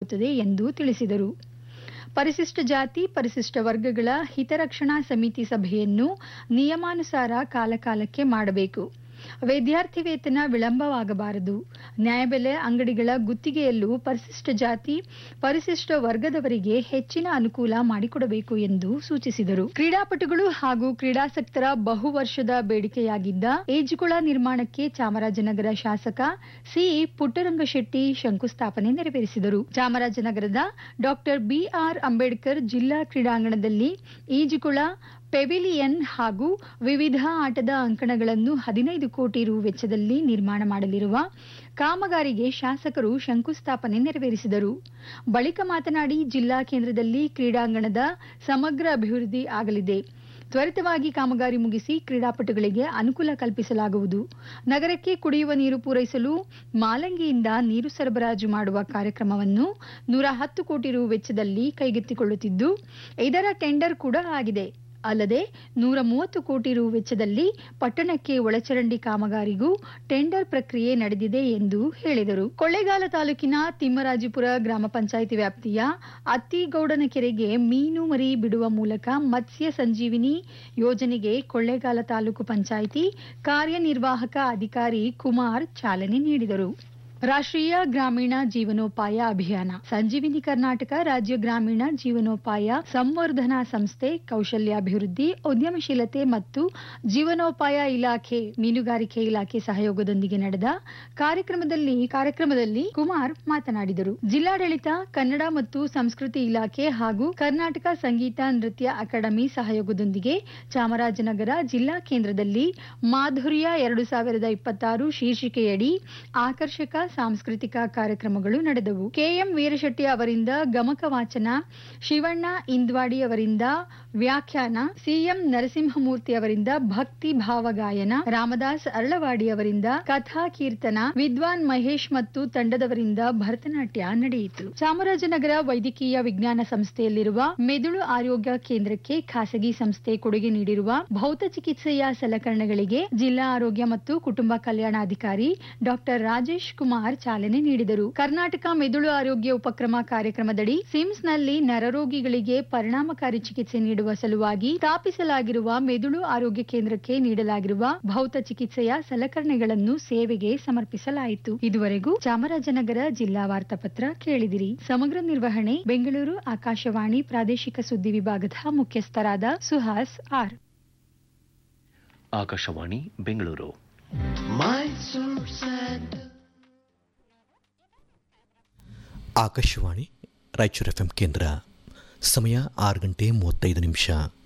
ಮಾಡಲಾಗುತ್ತದೆ ಎಂದು ತಿಳಿಸಿದರು ಪರಿಶಿಷ್ಟ ಜಾತಿ ಪರಿಶಿಷ್ಟ ವರ್ಗಗಳ ಹಿತರಕ್ಷಣಾ ಸಮಿತಿ ಸಭೆಯನ್ನು ನಿಯಮಾನುಸಾರ ಕಾಲಕಾಲಕ್ಕೆ ಮಾಡಬೇಕು ವಿದ್ಯಾರ್ಥಿ ವೇತನ ವಿಳಂಬವಾಗಬಾರದು ನ್ಯಾಯಬೆಲೆ ಅಂಗಡಿಗಳ ಗುತ್ತಿಗೆಯಲ್ಲೂ ಪರಿಶಿಷ್ಟ ಜಾತಿ ಪರಿಶಿಷ್ಟ ವರ್ಗದವರಿಗೆ ಹೆಚ್ಚಿನ ಅನುಕೂಲ ಮಾಡಿಕೊಡಬೇಕು ಎಂದು ಸೂಚಿಸಿದರು ಕ್ರೀಡಾಪಟುಗಳು ಹಾಗೂ ಕ್ರೀಡಾಸಕ್ತರ ಬಹುವರ್ಷದ ಬೇಡಿಕೆಯಾಗಿದ್ದ ಈಜುಕೊಳ ನಿರ್ಮಾಣಕ್ಕೆ ಚಾಮರಾಜನಗರ ಶಾಸಕ ಸಿ ಪುಟ್ಟರಂಗಶೆಟ್ಟಿ ಶಂಕುಸ್ಥಾಪನೆ ನೆರವೇರಿಸಿದರು ಚಾಮರಾಜನಗರದ ಡಾಕ್ಟರ್ ಬಿಆರ್ ಅಂಬೇಡ್ಕರ್ ಜಿಲ್ಲಾ ಕ್ರೀಡಾಂಗಣದಲ್ಲಿ ಈಜುಕೊಳ ಪೆವಿಲಿಯನ್ ಹಾಗೂ ವಿವಿಧ ಆಟದ ಅಂಕಣಗಳನ್ನು ಹದಿನೈದು ಕೋಟಿ ರು ವೆಚ್ಚದಲ್ಲಿ ನಿರ್ಮಾಣ ಮಾಡಲಿರುವ ಕಾಮಗಾರಿಗೆ ಶಾಸಕರು ಶಂಕುಸ್ಥಾಪನೆ ನೆರವೇರಿಸಿದರು ಬಳಿಕ ಮಾತನಾಡಿ ಜಿಲ್ಲಾ ಕೇಂದ್ರದಲ್ಲಿ ಕ್ರೀಡಾಂಗಣದ ಸಮಗ್ರ ಅಭಿವೃದ್ಧಿ ಆಗಲಿದೆ ತ್ವರಿತವಾಗಿ ಕಾಮಗಾರಿ ಮುಗಿಸಿ ಕ್ರೀಡಾಪಟುಗಳಿಗೆ ಅನುಕೂಲ ಕಲ್ಪಿಸಲಾಗುವುದು ನಗರಕ್ಕೆ ಕುಡಿಯುವ ನೀರು ಪೂರೈಸಲು ಮಾಲಂಗಿಯಿಂದ ನೀರು ಸರಬರಾಜು ಮಾಡುವ ಕಾರ್ಯಕ್ರಮವನ್ನು ನೂರ ಹತ್ತು ಕೋಟಿ ರು ವೆಚ್ಚದಲ್ಲಿ ಕೈಗೆತ್ತಿಕೊಳ್ಳುತ್ತಿದ್ದು ಇದರ ಟೆಂಡರ್ ಕೂಡ ಆಗಿದೆ ಅಲ್ಲದೆ ನೂರ ಮೂವತ್ತು ಕೋಟಿ ರು ವೆಚ್ಚದಲ್ಲಿ ಪಟ್ಟಣಕ್ಕೆ ಒಳಚರಂಡಿ ಕಾಮಗಾರಿಗೂ ಟೆಂಡರ್ ಪ್ರಕ್ರಿಯೆ ನಡೆದಿದೆ ಎಂದು ಹೇಳಿದರು ಕೊಳ್ಳೇಗಾಲ ತಾಲೂಕಿನ ತಿಮ್ಮರಾಜಪುರ ಗ್ರಾಮ ಪಂಚಾಯಿತಿ ವ್ಯಾಪ್ತಿಯ ಅತ್ತಿಗೌಡನ ಕೆರೆಗೆ ಮೀನು ಮರಿ ಬಿಡುವ ಮೂಲಕ ಮತ್ಸ್ಯ ಸಂಜೀವಿನಿ ಯೋಜನೆಗೆ ಕೊಳ್ಳೇಗಾಲ ತಾಲೂಕು ಪಂಚಾಯಿತಿ ಕಾರ್ಯನಿರ್ವಾಹಕ ಅಧಿಕಾರಿ ಕುಮಾರ್ ಚಾಲನೆ ನೀಡಿದರು ರಾಷ್ಟ್ರೀಯ ಗ್ರಾಮೀಣ ಜೀವನೋಪಾಯ ಅಭಿಯಾನ ಸಂಜೀವಿನಿ ಕರ್ನಾಟಕ ರಾಜ್ಯ ಗ್ರಾಮೀಣ ಜೀವನೋಪಾಯ ಸಂವರ್ಧನಾ ಸಂಸ್ಥೆ ಕೌಶಲ್ಯಾಭಿವೃದ್ಧಿ ಉದ್ಯಮಶೀಲತೆ ಮತ್ತು ಜೀವನೋಪಾಯ ಇಲಾಖೆ ಮೀನುಗಾರಿಕೆ ಇಲಾಖೆ ಸಹಯೋಗದೊಂದಿಗೆ ನಡೆದ ಕಾರ್ಯಕ್ರಮದಲ್ಲಿ ಕಾರ್ಯಕ್ರಮದಲ್ಲಿ ಕುಮಾರ್ ಮಾತನಾಡಿದರು ಜಿಲ್ಲಾಡಳಿತ ಕನ್ನಡ ಮತ್ತು ಸಂಸ್ಕೃತಿ ಇಲಾಖೆ ಹಾಗೂ ಕರ್ನಾಟಕ ಸಂಗೀತ ನೃತ್ಯ ಅಕಾಡೆಮಿ ಸಹಯೋಗದೊಂದಿಗೆ ಚಾಮರಾಜನಗರ ಜಿಲ್ಲಾ ಕೇಂದ್ರದಲ್ಲಿ ಮಾಧುರ್ಯ ಎರಡು ಸಾವಿರದ ಇಪ್ಪತ್ತಾರು ಶೀರ್ಷಿಕೆಯಡಿ ಆಕರ್ಷಕ ಸಾಂಸ್ಕೃತಿಕ ಕಾರ್ಯಕ್ರಮಗಳು ನಡೆದವು ಕೆಎಂ ವೀರಶೆಟ್ಟಿ ಅವರಿಂದ ಗಮಕ ವಾಚನ ಶಿವಣ್ಣ ಇಂದ್ವಾಡಿ ಅವರಿಂದ ವ್ಯಾಖ್ಯಾನ ಸಿಎಂ ನರಸಿಂಹಮೂರ್ತಿ ಅವರಿಂದ ಭಕ್ತಿ ಭಾವಗಾಯನ ರಾಮದಾಸ್ ಅರಳವಾಡಿ ಅವರಿಂದ ಕಥಾ ಕೀರ್ತನ ವಿದ್ವಾನ್ ಮಹೇಶ್ ಮತ್ತು ತಂಡದವರಿಂದ ಭರತನಾಟ್ಯ ನಡೆಯಿತು ಚಾಮರಾಜನಗರ ವೈದ್ಯಕೀಯ ವಿಜ್ಞಾನ ಸಂಸ್ಥೆಯಲ್ಲಿರುವ ಮೆದುಳು ಆರೋಗ್ಯ ಕೇಂದ್ರಕ್ಕೆ ಖಾಸಗಿ ಸಂಸ್ಥೆ ಕೊಡುಗೆ ನೀಡಿರುವ ಭೌತ ಚಿಕಿತ್ಸೆಯ ಸಲಕರಣೆಗಳಿಗೆ ಜಿಲ್ಲಾ ಆರೋಗ್ಯ ಮತ್ತು ಕುಟುಂಬ ಕಲ್ಯಾಣಾಧಿಕಾರಿ ಡಾಕ್ಟರ್ ರಾಜೇಶ್ ಕುಮಾರ್ ಚಾಲನೆ ನೀಡಿದರು ಕರ್ನಾಟಕ ಮೆದುಳು ಆರೋಗ್ಯ ಉಪಕ್ರಮ ಕಾರ್ಯಕ್ರಮದಡಿ ಸಿಮ್ಸ್ನಲ್ಲಿ ನರರೋಗಿಗಳಿಗೆ ಪರಿಣಾಮಕಾರಿ ಚಿಕಿತ್ಸೆ ನೀಡುವ ಸಲುವಾಗಿ ಸ್ಥಾಪಿಸಲಾಗಿರುವ ಮೆದುಳು ಆರೋಗ್ಯ ಕೇಂದ್ರಕ್ಕೆ ನೀಡಲಾಗಿರುವ ಭೌತ ಚಿಕಿತ್ಸೆಯ ಸಲಕರಣೆಗಳನ್ನು ಸೇವೆಗೆ ಸಮರ್ಪಿಸಲಾಯಿತು ಇದುವರೆಗೂ ಚಾಮರಾಜನಗರ ಜಿಲ್ಲಾ ವಾರ್ತಾಪತ್ರ ಕೇಳಿದಿರಿ ಸಮಗ್ರ ನಿರ್ವಹಣೆ ಬೆಂಗಳೂರು ಆಕಾಶವಾಣಿ ಪ್ರಾದೇಶಿಕ ಸುದ್ದಿ ವಿಭಾಗದ ಮುಖ್ಯಸ್ಥರಾದ ಸುಹಾಸ್ ಆರ್ ಆಕಾಶವಾಣಿ ಬೆಂಗಳೂರು ಆಕಾಶವಾಣಿ ರಾಯಚೂರು ಎಫ್ ಕೇಂದ್ರ ಸಮಯ ಆರು ಗಂಟೆ ಮೂವತ್ತೈದು ನಿಮಿಷ